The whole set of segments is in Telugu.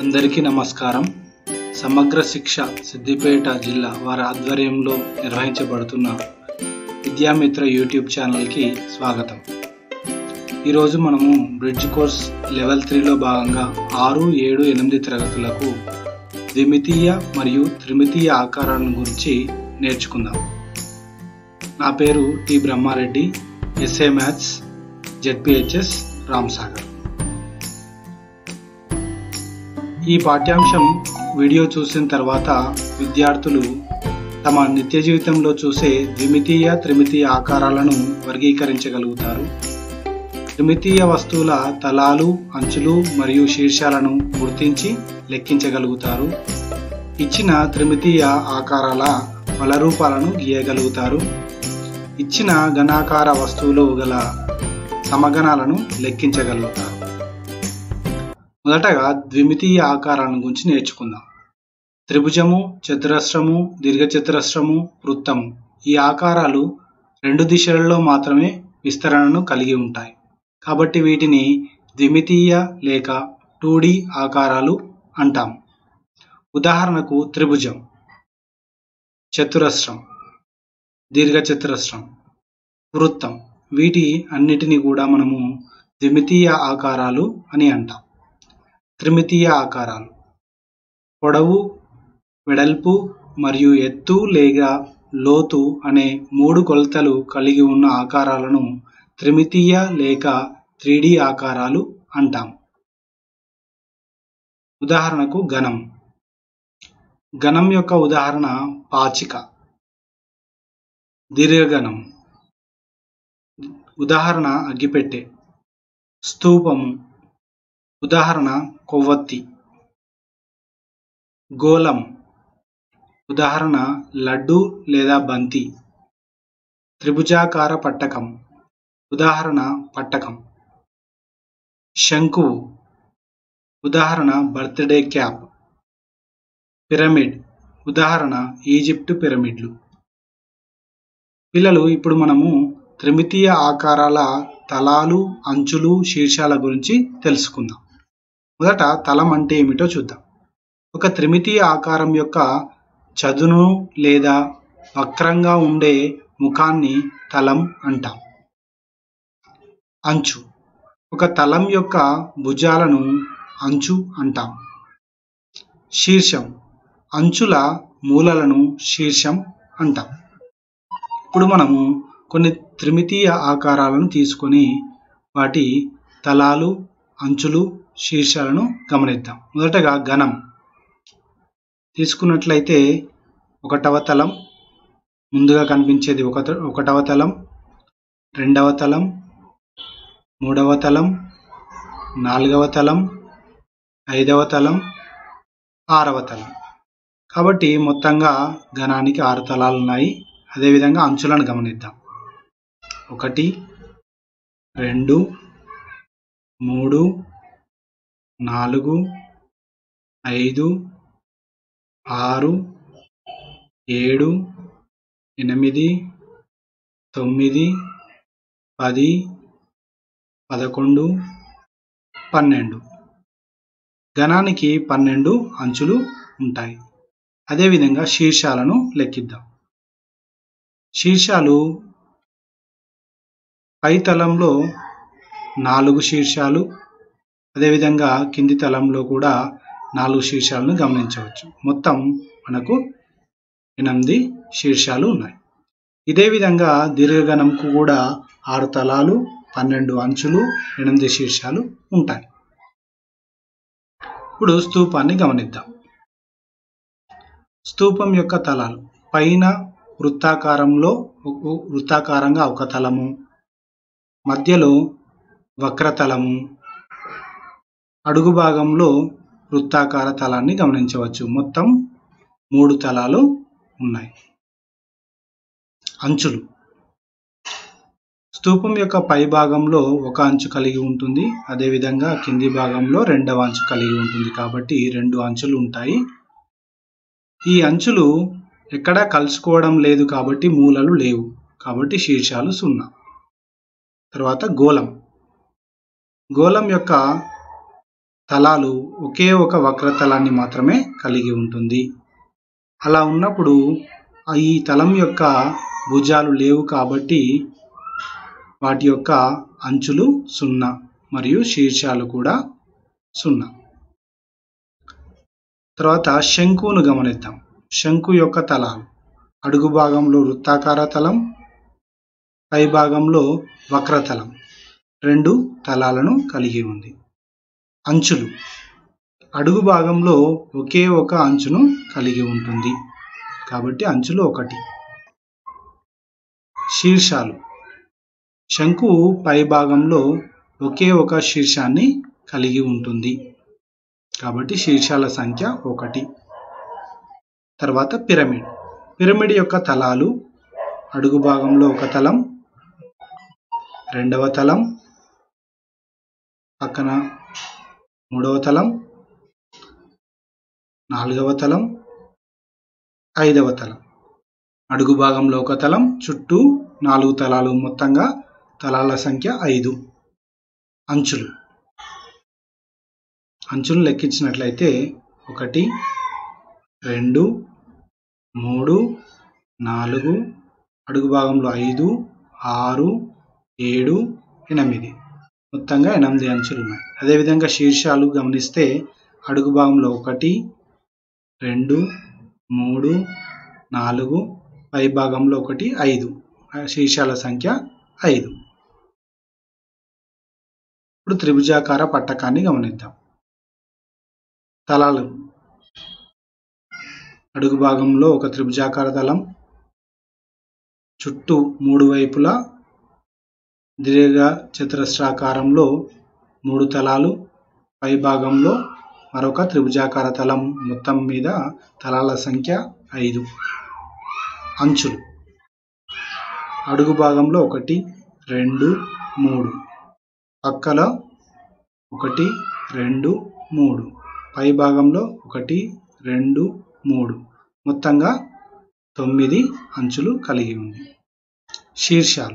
అందరికీ నమస్కారం సమగ్ర శిక్ష సిద్దిపేట జిల్లా వారి ఆధ్వర్యంలో నిర్వహించబడుతున్న విద్యామిత్ర యూట్యూబ్ ఛానల్కి స్వాగతం ఈరోజు మనము బ్రిడ్జ్ కోర్స్ లెవెల్ త్రీలో భాగంగా ఆరు ఏడు ఎనిమిది తరగతులకు ద్విమితీయ మరియు త్రిమితీయ ఆకారాలను గురించి నేర్చుకుందాం నా పేరు T Brahmareddy SA maths ZPHS Ramsagar ఈ పాఠ్యాంశం వీడియో చూసిన తర్వాత విద్యార్థులు తమ నిత్య జీవితంలో చూసే ద్విమితీయ త్రిమితీయ ఆకారాలను వర్గీకరించగలుగుతారు త్రిమితీయ వస్తువుల తలాలు అంచులు మరియు శీర్షాలను గుర్తించి లెక్కించగలుగుతారు ఇచ్చిన త్రిమితీయ ఆకారాల బలరూపాలను గీయగలుగుతారు ఇచ్చిన ఘనాకార వస్తువులు గల సమగణాలను లెక్కించగలుగుతారు మొదటగా ద్విమితీయ ఆకారాలను గురించి నేర్చుకుందాం త్రిభుజము చతురస్రము దీర్ఘచతురస్రము వృత్తము ఈ ఆకారాలు రెండు దిశలలో మాత్రమే విస్తరణను కలిగి ఉంటాయి కాబట్టి వీటిని ద్విమితీయ లేక టూ ఆకారాలు అంటాం ఉదాహరణకు త్రిభుజం చతురస్రం దీర్ఘచతురస్రం వృత్తం వీటి అన్నిటినీ కూడా మనము ద్విమితీయ ఆకారాలు అని అంటాం త్రిమితీయ ఆకారాలు పొడవు వెడల్పు మరియు ఎత్తు లేక లోతు అనే మూడు కొలతలు కలిగి ఉన్న ఆకారాలను త్రిమితీయ లేక త్రీడీ ఆకారాలు అంటాం ఉదాహరణకు ఘనం ఘనం యొక్క ఉదాహరణ పాచిక దీర్ఘఘనం ఉదాహరణ అగ్గిపెట్టె స్తూపము ఉదాహరణ కొవ్వొత్తి గోళం ఉదాహరణ లడ్డు లేదా బంతి త్రిభుజాకార పట్టకం ఉదాహరణ పట్టకం శంకువు ఉదాహరణ బర్త్డే క్యాప్ పిరమిడ్ ఉదాహరణ ఈజిప్టు పిరమిడ్లు పిల్లలు ఇప్పుడు మనము త్రిమితీయ ఆకారాల తలాలు అంచులు శీర్షాల గురించి తెలుసుకుందాం మొదట తలం అంటే ఏమిటో చూద్దాం ఒక త్రిమితీయ ఆకారం యొక్క చదును లేదా వక్రంగా ఉండే ముఖాన్ని తలం అంటాం అంచు ఒక తలం యొక్క భుజాలను అంచు అంటాం శీర్షం అంచుల మూలలను శీర్షం అంటాం ఇప్పుడు మనము కొన్ని త్రిమితీయ ఆకారాలను తీసుకొని వాటి తలాలు అంచులు శీర్షాలను గమనిద్దాం మొదటగా ఘనం తీసుకున్నట్లయితే ఒకటవ తలం ముందుగా కనిపించేది ఒక ఒకటవ తలం రెండవ తలం మూడవ తలం నాలుగవ తలం ఐదవ తలం ఆరవ తలం కాబట్టి మొత్తంగా ఘనానికి ఆరు తలాలు ఉన్నాయి అదేవిధంగా అంచులను గమనిద్దాం ఒకటి రెండు మూడు నాలుగు ఐదు ఆరు ఏడు ఎనిమిది తొమ్మిది పది పదకొండు పన్నెండు ఘనానికి పన్నెండు అంచులు ఉంటాయి అదేవిధంగా శీర్షాలను లెక్కిద్దాం శీర్షాలు పై తలంలో నాలుగు శీర్షాలు అదేవిధంగా కింది తలంలో కూడా నాలుగు శీర్షాలను గమనించవచ్చు మొత్తం మనకు ఎనిమిది శీర్షాలు ఉన్నాయి ఇదే విధంగా దీర్ఘగణంకు కూడా ఆరు తలాలు పన్నెండు అంచులు ఎనిమిది శీర్షాలు ఉంటాయి ఇప్పుడు స్తూపాన్ని గమనిద్దాం స్తూపం యొక్క తలాలు పైన వృత్తాకారంలో వృత్తాకారంగా ఒక తలము మధ్యలో వక్రతలము అడుగు భాగంలో వృత్తాకార తలాన్ని గమనించవచ్చు మొత్తం మూడు తలాలు ఉన్నాయి అంచులు స్తూపం యొక్క పై భాగంలో ఒక అంచు కలిగి ఉంటుంది అదేవిధంగా కింది భాగంలో రెండవ అంచు కలిగి ఉంటుంది కాబట్టి రెండు అంచులు ఉంటాయి ఈ అంచులు ఎక్కడా కలుసుకోవడం లేదు కాబట్టి మూలలు లేవు కాబట్టి శీర్షాలు సున్నా తర్వాత గోళం గోళం యొక్క తలాలు ఒకే ఒక వక్రతలాన్ని మాత్రమే కలిగి ఉంటుంది అలా ఉన్నప్పుడు ఈ తలం యొక్క భుజాలు లేవు కాబట్టి వాటి యొక్క అంచులు సున్నా మరియు శీర్షాలు కూడా సున్నా తర్వాత శంకును గమనిద్దాం శంకు యొక్క తలాలు అడుగు భాగంలో వృత్తాకార తలం పై భాగంలో వక్రతలం రెండు తలాలను కలిగి ఉంది అంచులు అడుగు భాగంలో ఒకే ఒక అంచును కలిగి ఉంటుంది కాబట్టి అంచులు ఒకటి శీర్షాలు శంకు పై భాగంలో ఒకే ఒక శీర్షాన్ని కలిగి ఉంటుంది కాబట్టి శీర్షాల సంఖ్య ఒకటి తర్వాత పిరమిడ్ పిరమిడ్ యొక్క తలాలు అడుగు భాగంలో ఒక తలం రెండవ తలం పక్కన మూడవ తలం నాలుగవ తలం ఐదవ తలం అడుగు భాగంలో ఒక తలం చుట్టూ నాలుగు తలాలు మొత్తంగా తలాల సంఖ్య ఐదు అంచులు అంచులు లెక్కించినట్లయితే ఒకటి రెండు మూడు నాలుగు అడుగు భాగంలో ఐదు ఆరు ఏడు ఎనిమిది మొత్తంగా ఎనిమిది అంచులు ఉన్నాయి అదేవిధంగా శీర్షాలు గమనిస్తే అడుగు భాగంలో ఒకటి రెండు మూడు నాలుగు పై భాగంలో ఒకటి ఐదు శీర్షాల సంఖ్య ఐదు ఇప్పుడు త్రిభుజాకార పట్టకాన్ని గమనిద్దాం తలాలు అడుగు భాగంలో ఒక త్రిభుజాకార తలం చుట్టూ మూడు వైపులా దీర్ఘ చతురస్రాకారంలో మూడు తలాలు పై భాగంలో మరొక త్రిభుజాకార తలం మొత్తం మీద తలాల సంఖ్య ఐదు అంచులు అడుగు భాగంలో ఒకటి రెండు మూడు పక్కలో ఒకటి రెండు మూడు పై భాగంలో ఒకటి రెండు మూడు మొత్తంగా తొమ్మిది అంచులు కలిగి ఉంది శీర్షాలు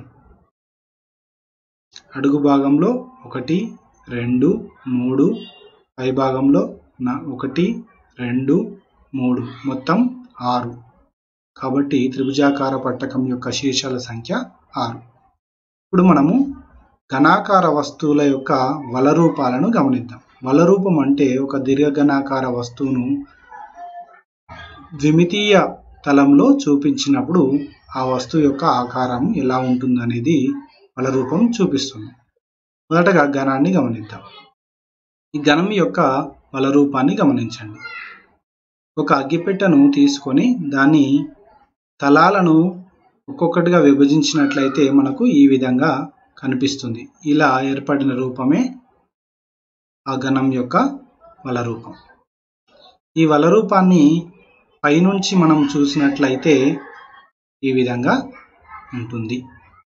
అడుగు భాగంలో ఒకటి రెండు మూడు పై భాగంలో ఒకటి రెండు మూడు మొత్తం ఆరు కాబట్టి త్రిభుజాకార పట్టకం యొక్క శీర్షాల సంఖ్య ఆరు ఇప్పుడు మనము ఘనాకార వస్తువుల యొక్క వలరూపాలను గమనిద్దాం వలరూపం అంటే ఒక దీర్ఘఘనాకార వస్తువును ద్విమితీయ తలంలో చూపించినప్పుడు ఆ వస్తువు యొక్క ఆకారం ఎలా ఉంటుందనేది వలరూపం చూపిస్తుంది మొదటగా ఘనాన్ని గమనిద్దాం ఈ ఘనం యొక్క వలరూపాన్ని గమనించండి ఒక అగ్గిపెట్టెను తీసుకొని దాని తలాలను ఒక్కొక్కటిగా విభజించినట్లయితే మనకు ఈ విధంగా కనిపిస్తుంది ఇలా ఏర్పడిన రూపమే ఆ ఘనం యొక్క వలరూపం ఈ వలరూపాన్ని పైనుంచి మనం చూసినట్లయితే ఈ విధంగా ఉంటుంది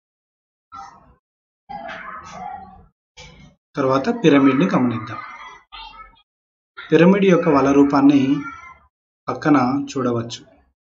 తర్వాత పిరమిడ్ని గమనిద్దాం పిరమిడ్ యొక్క వలరూపాన్ని పక్కన చూడవచ్చు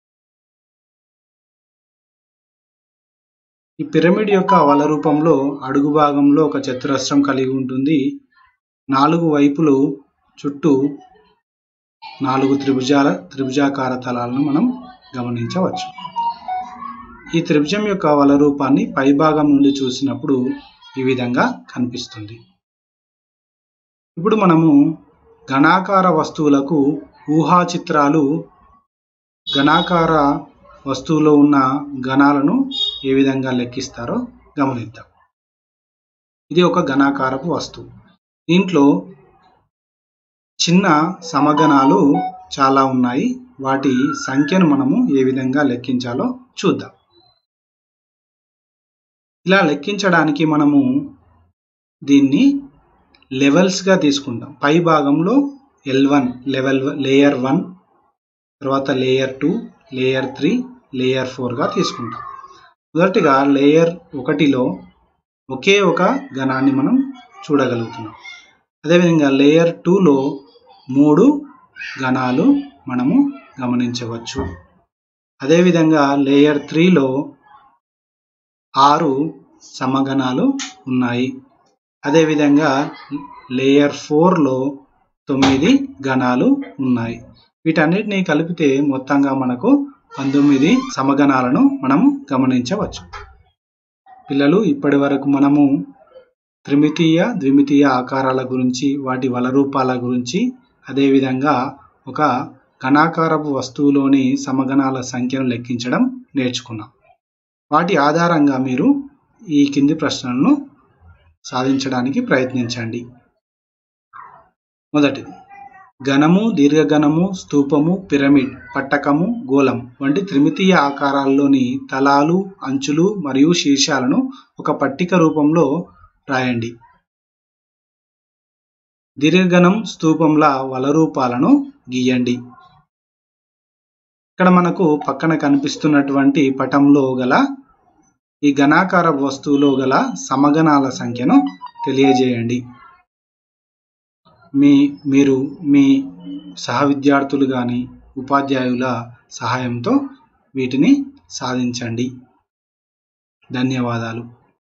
ఈ పిరమిడ్ యొక్క అవల రూపంలో అడుగు భాగంలో ఒక చతురస్రం కలిగి ఉంటుంది నాలుగు వైపులు చుట్టూ నాలుగు త్రిభుజాల త్రిభుజాకార తలాలను మనం గమనించవచ్చు ఈ త్రిభుజం యొక్క అవల రూపాన్ని పైభాగం నుండి చూసినప్పుడు ఈ విధంగా కనిపిస్తుంది ఇప్పుడు మనము ఘనాకార వస్తువులకు ఊహా చిత్రాలు ఘనాకార వస్తువులో ఉన్న ఘనాలను ఏ విధంగా లెక్కిస్తారో గమనిద్దాం ఇది ఒక ఘనాకారపు వస్తువు దీంట్లో చిన్న సమగణాలు చాలా ఉన్నాయి వాటి సంఖ్యను మనము ఏ విధంగా లెక్కించాలో చూద్దాం ఇలా లెక్కించడానికి మనము దీన్ని లెవెల్స్గా తీసుకుంటాం పై భాగంలో L one level layer one తర్వాత layer two layer three layer ఫోర్గా తీసుకుంటాం మొదటిగా లేయర్ ఒకటిలో ఒకే ఒక ఘనాన్ని మనం చూడగలుగుతున్నాం అదేవిధంగా లేయర్ టూలో మూడు ఘనాలు మనము గమనించవచ్చు అదేవిధంగా లేయర్ త్రీలో ఆరు సమగణాలు ఉన్నాయి అదేవిధంగా లేయర్ ఫోర్లో తొమ్మిది గణాలు ఉన్నాయి వీటన్నిటిని కలిపితే మొత్తంగా మనకు పంతొమ్మిది సమగణాలను మనము గమనించవచ్చు పిల్లలు ఇప్పటి వరకు మనము త్రిమితీయ ద్విమితీయ ఆకారాల గురించి వాటి వలరూపాల గురించి అదేవిధంగా ఒక ఘనాకారపు వస్తువులోని సమగణాల సంఖ్యను లెక్కించడం నేర్చుకున్నాం వాటి ఆధారంగా మీరు ఈ కింది ప్రశ్నలను సాధించడానికి ప్రయత్నించండి మొదటిది ఘనము దీర్ఘఘనము స్తూపము పిరమిడ్ పట్టకము గోళం వంటి త్రిమితీయ ఆకారాల్లోని తలాలు అంచులు మరియు శీర్షాలను ఒక పట్టిక రూపంలో రాయండి దీర్ఘఘనం స్తూపంల వలరూపాలను గీయండి ఇక్కడ మనకు పక్కన కనిపిస్తున్నటువంటి పటంలో గల ఈ ఘనాకార వస్తువులో గల సమగణాల సంఖ్యను తెలియజేయండి మీ మీరు మీ సహ విద్యార్థులు కానీ ఉపాధ్యాయుల సహాయంతో వీటిని సాధించండి ధన్యవాదాలు